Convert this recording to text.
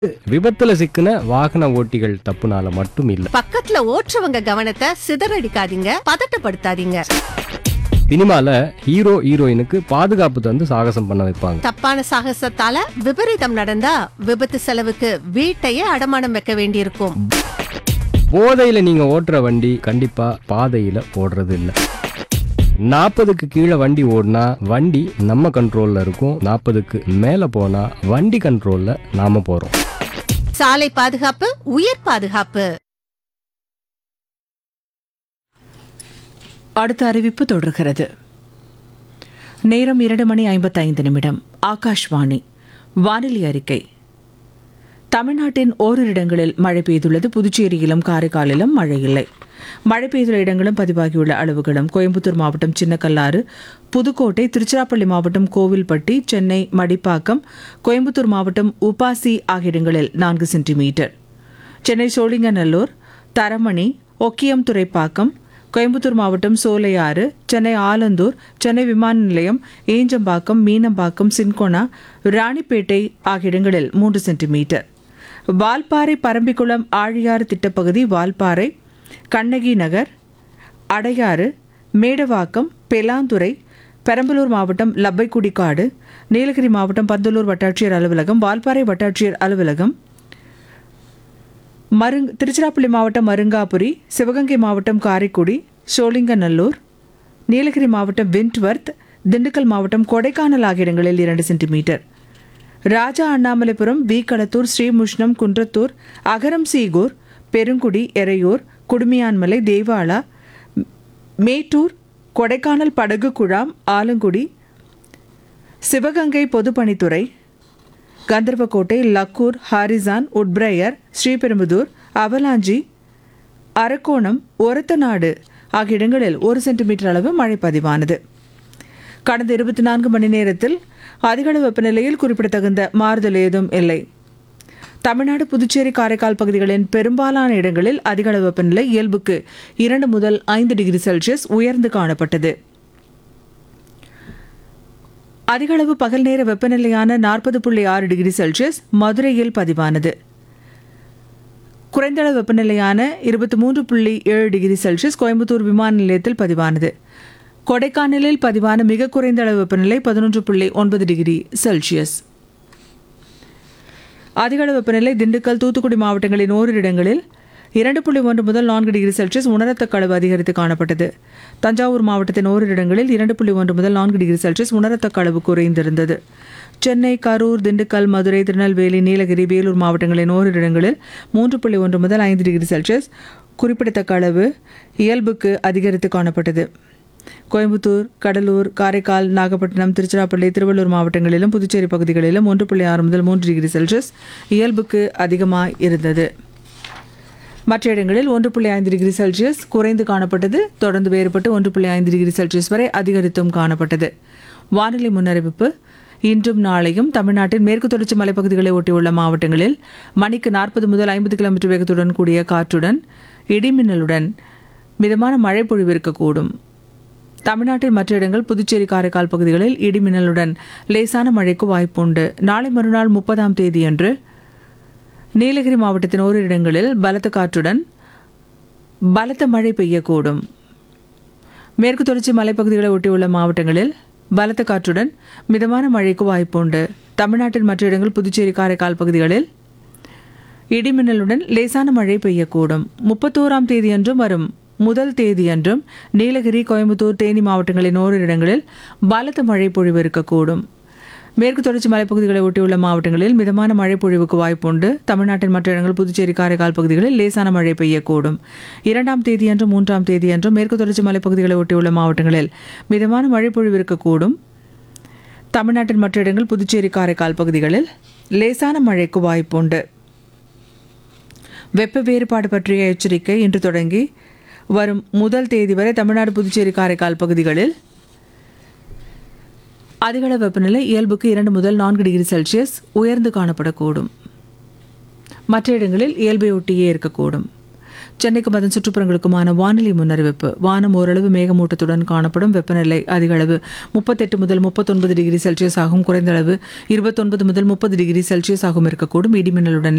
விபத்துல சிக்கின வாகன ஓட்டிகள் தப்புனால மட்டும் இல்ல பக்கத்துல ஓட்டுறவங்க கவனத்தை சிதறடிக்காதீங்க பதட்டப்படுத்தாதீங்க சினிமால ஹீரோ ஹீரோயினுக்கு பாதுகாப்பு தந்து சாகசம் பண்ண வைப்பாங்க தப்பான சாகசத்தால விபரீதம் நடந்தா விபத்து செலவுக்கு வீட்டையே அடமானம் வைக்க வேண்டியிருக்கும் போதையில நீங்க ஓட்டுற வண்டி கண்டிப்பா பாதையில ஓடுறது இல்ல நாற்பதுக்கு கீழே வண்டி ஓடினா வண்டி நம்ம கண்ட்ரோல்ல இருக்கும் நாற்பதுக்கு மேல போனா வண்டி கண்ட்ரோல்ல நாம போறோம் சாலை பாதுகாப்பு உயிர் பாதுகாப்பு அடுத்த அறிவிப்பு தொடர்கிறது நேரம் இரண்டு மணி ஐம்பத்தைந்து நிமிடம் ஆகாஷ்வாணி வானிலை அறிக்கை தமிழ்நாட்டின் ஓரிரு இடங்களில் மழை பெய்துள்ளது புதுச்சேரியிலும் காரைக்காலிலும் மழை இல்லை மழை பெய்துள்ள இடங்களும் பதிவாகியுள்ள அளவுகளும் கோயம்புத்தூர் மாவட்டம் சின்னக்கல்லாறு புதுக்கோட்டை திருச்சிராப்பள்ளி மாவட்டம் கோவில்பட்டி சென்னை மடிப்பாக்கம் கோயம்புத்தூர் மாவட்டம் உபாசி ஆகிய இடங்களில் நான்கு சென்டிமீட்டர் சென்னை சோழிங்கநல்லூர் தரமணி ஒக்கியம் துறைப்பாக்கம் கோயம்புத்தூர் மாவட்டம் சோலையாறு சென்னை ஆலந்தூர் சென்னை விமான நிலையம் ஏஞ்சம்பாக்கம் மீனம்பாக்கம் சின்கோனா ராணிப்பேட்டை ஆகிய இடங்களில் மூன்று சென்டிமீட்டர் வால்பாறை பரம்பிக்குளம் ஆழியாறு திட்டப்பகுதி வால்பாறை கண்ணகி நகர் அடையாறு மேடவாக்கம் பெலாந்துறை பெரம்பலூர் மாவட்டம் லப்பைக்குடிக்காடு நீலகிரி மாவட்டம் பந்தலூர் வட்டாட்சியர் அலுவலகம் வால்பாறை வட்டாட்சியர் அலுவலகம் மருங் திருச்சிராப்பள்ளி மாவட்டம் மருங்காபுரி சிவகங்கை மாவட்டம் காரைக்குடி சோழிங்கநல்லூர் நீலகிரி மாவட்டம் விண்ட்வர்த் திண்டுக்கல் மாவட்டம் கொடைக்கானல் ஆகிய இடங்களில் இரண்டு சென்டிமீட்டர் ராஜா அண்ணாமலைபுரம் வீக்களத்தூர் ஸ்ரீமுஷ்ணம் குன்றத்தூர் அகரம் சீகூர் பெருங்குடி எறையூர் குடுமியான்மலை தேவாலா ம், மேட்டூர் கொடைக்கானல் படகு குழாம் ஆலங்குடி சிவகங்கை பொதுப்பணித்துறை Gandarvakottai Lakkur Harrison Woodbriar Sriperumbudur Avalanche Arakkonam Orathanadu ஆகிய இடங்களில் ஒரு சென்டிமீட்டர் அளவு மழை பதிவானது கடந்த இருபத்தி நான்கு மணி நேரத்தில் அதிகளவு வெப்பநிலையில் குறிப்பிடத்தகுந்த மாறுதல் ஏதும் இல்லை தமிழ்நாடு புதுச்சேரி காரைக்கால் பகுதிகளின் பெரும்பாலான இடங்களில் அதிகளவு வெப்பநிலை இயல்புக்கு இரண்டு முதல் ஐந்து டிகிரி செல்சியஸ் உயர்ந்து காணப்பட்டது அதிகளவு பகல் நேர வெப்பநிலையான நாற்பது புள்ளி ஆறு டிகிரி செல்சியஸ் மதுரையில் பதிவானது குறைந்தளவு வெப்பநிலையான இருபத்தி மூன்று புள்ளி ஏழு டிகிரி செல்சியஸ் கோயம்புத்தூர் விமான நிலையத்தில் பதிவானது கொடைக்கானலில் பதிவான மிக குறைந்த அளவு வெப்பநிலை பதினொன்று புள்ளி ஒன்பது டிகிரி செல்சியஸ் அதிகளவு வெப்பநிலை திண்டுக்கல் தூத்துக்குடி மாவட்டங்களின் ஓரிரு இடங்களில் இரண்டு புள்ளி ஒன்று முதல் நான்கு டிகிரி செல்சியஸ் உணரத்தக்க அளவு அதிகரித்து காணப்பட்டது தஞ்சாவூர் மாவட்டத்தின் ஓரிரு இடங்களில் இரண்டு புள்ளி ஒன்று முதல் நான்கு டிகிரி செல்சியஸ் உணரத்தக்க அளவு குறைந்திருந்தது சென்னை கரூர் திண்டுக்கல் மதுரை திருநெல்வேலி நீலகிரி வேலூர் மாவட்டங்களின் ஓரிரு இடங்களில் மூன்று புள்ளி ஒன்று முதல் ஐந்து டிகிரி செல்சியஸ் குறிப்பிடத்தக்க அளவு இயல்புக்கு அதிகரித்து காணப்பட்டது கோயம்புத்தூர் கடலூர் காரைக்கால் நாகப்பட்டினம் திருச்சிராப்பள்ளி திருவள்ளூர் மாவட்டங்களிலும் புதுச்சேரி பகுதிகளிலும் ஒன்று புள்ளி ஆறு முதல் மூன்று டிகிரி செல்சியஸ் இயல்புக்கு அதிகமாக இருந்தது மற்ற இடங்களில் ஒன்று புள்ளி ஐந்து டிகிரி செல்சியஸ் குறைந்து காணப்பட்டது தொடர்ந்து வேறுபட்டு ஒன்று புள்ளி ஐந்து டிகிரி செல்சியஸ் வரை அதிகரித்தும் காணப்பட்டது வானிலை முன்னறிவிப்பு இன்றும் நாளையும் தமிழ்நாட்டின் மேற்கு தொடர்ச்சி மலைப்பகுதிகளை ஒட்டியுள்ள மாவட்டங்களில் மணிக்கு நாற்பது முதல் ஐம்பது கிலோமீட்டர் வேகத்துடன் கூடிய காற்றுடன் இடிமின்னலுடன் மிதமான மழை பொழிவு இருக்கக்கூடும் தமிழ்நாட்டின் மற்ற இடங்கள் புதுச்சேரி காரைக்கால் பகுதிகளில் இடிமின்னலுடன் லேசான மழைக்கு வாய்ப்புண்டு நாளை மறுநாள் முப்பதாம் தேதியன்று நீலகிரி மாவட்டத்தின் ஓரிரு இடங்களில் பலத்த காற்றுடன் பலத்த மழை பெய்யக்கூடும் மேற்கு தொடர்ச்சி மலைப்பகுதிகளை ஒட்டியுள்ள மாவட்டங்களில் பலத்த காற்றுடன் மிதமான மழைக்கு வாய்ப்புண்டு தமிழ்நாட்டின் மற்ற இடங்கள் புதுச்சேரி காரைக்கால் பகுதிகளில் இடிமின்னலுடன் லேசான மழை பெய்யக்கூடும் முப்பத்தோராம் தேதியன்றும் வரும் முதல் தேதியன்றும் நீலகிரி கோயம்புத்தூர் தேனி மாவட்டங்களின் ஓரிரு இடங்களில் பலத்த மழை பொழிவு இருக்கக்கூடும் மேற்கு தொடர்ச்சி மலைப்பகுதிகளை ஒட்டியுள்ள மாவட்டங்களில் மிதமான மழை பொழிவுக்கு வாய்ப்புண்டு தமிழ்நாட்டின் மற்ற இடங்கள் புதுச்சேரி காரைக்கால் பகுதிகளில் லேசான மழை பெய்யக்கூடும் இரண்டாம் தேதியன்றும் மூன்றாம் தேதியன்றும் மேற்கு தொடர்ச்சி மலைப்பகுதிகளை ஒட்டியுள்ள மாவட்டங்களில் மிதமான மழை பொழிவு இருக்கக்கூடும் தமிழ்நாட்டின் மற்ற இடங்கள் புதுச்சேரி காரைக்கால் பகுதிகளில் லேசான மழைக்கு வாய்ப்புண்டு வெப்ப வேறுபாடு பற்றிய எச்சரிக்கை இன்று தொடங்கி வரும் முதல் தேதி வரை தமிழ்நாடு புதுச்சேரி காரைக்கால் பகுதிகளில் அதிகள வெப்பநிலை இயல்புக்கு இரண்டு முதல் நான்கு டிகிரி செல்சியஸ் உயர்ந்து காணப்படக்கூடும் மற்ற இடங்களில் இயல்பை ஒட்டியே இருக்கக்கூடும் சென்னைக்கும் அதன் சுற்றுப்புறங்களுக்குமான வானிலை முன்னறிவிப்பு வானம் ஓரளவு மேகமூட்டத்துடன் காணப்படும் வெப்பநிலை அதிக அளவு முப்பத்தெட்டு முதல் முப்பத்தொன்பது டிகிரி செல்சியஸ் ஆகும் குறைந்த அளவு இருபத்தொன்பது முதல் முப்பது டிகிரி செல்சியஸ் ஆகும் இருக்கக்கூடும் இடிமின்னலுடன்